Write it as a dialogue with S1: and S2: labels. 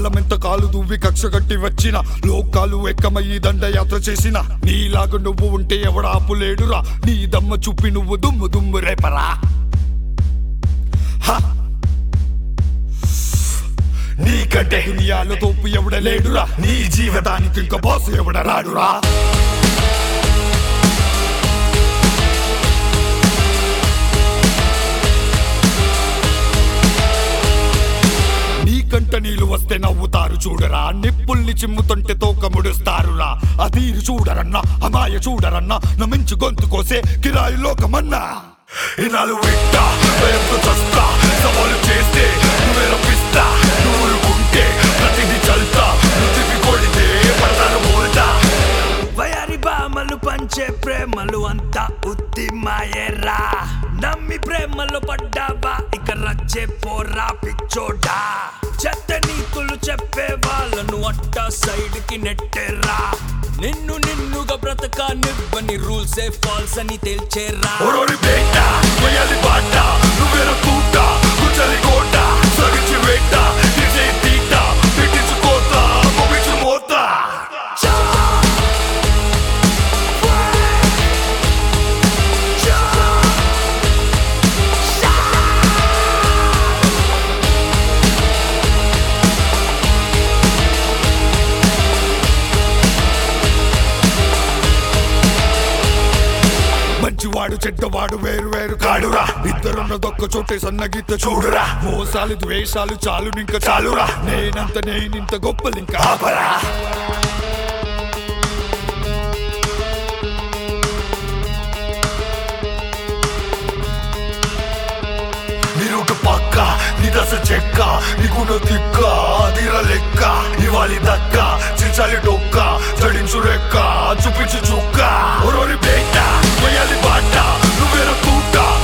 S1: కాలమెంత కాలు దువ్వి కక్ష కట్టి వచ్చిన లోకాలు ఎక్కమయ్యి దండయాత్ర చేసిన నీలాగా నువ్వు ఉంటే ఎవడాపులేడురా నీ దమ్మ చూపి నువ్వు దుమ్ము దుమ్ము రేపరా హ! నీకంటే హినియాల తోపు ఎవడ లేడురా నీ జీవితానికి ఇంక బాసు ఎవడ రాడురా నీకంట నీళ్ళు వస్తే నవ్వుతారు చూడరా నిప్పుల్ని చిమ్ముతుంటే తోక ముడుస్తారురా అదీరు చూడరన్నా అమాయ చూడరన్నా నమించు గొంతు కోసే కిరాయి లోకమన్నా ఇనాలు వింటా భయంతో చస్తా సవాలు చేస్తే నువ్వే రప్పిస్తా నువ్వు ఉంటే ప్రతిదీ చల్తా నువ్వు కొడితే పడతాను బోల్తా
S2: వయారి బామలు పంచే ప్రేమలు అంతా ఉత్తి మాయేరా నమ్మి ప్రేమలో పడ్డావా ఇక రచ్చే పోరా పిచ్చోడా చెత్త నీతులు చెప్పే వాళ్ళను అట్ట సైడ్ కి నెట్టేరా నిన్ను నిన్నుగా బ్రతకానివ్వని రూల్సే ఫాల్స్ అని తేల్చేరా
S1: ఓరోరి బేట వేయాలి బాట నువ్వేర తూట కూర్చొని కోట సరిచి వేట తీసే తీట పెట్టించు కోత ముగించు మోత మంచివాడు చెడ్డవాడు వేరు వేరు కాడురా ఇద్దరున్న దొక్క చోటే సన్నగీత చూడురా మోసాలు ద్వేషాలు చాలు ఇంక చాలురా నేనంత నేనింత గొప్పలింక ఆపరా నిరుక పక్క నిదస చెక్క నిగుణ తిక్క అదిర లెక్క ఇవాలి దక్క చించాలి డొక్క జడించు రెక్క చూపించు చుక్క ఒరోరి బేట వేయాలి బాట నువ్వేర తూట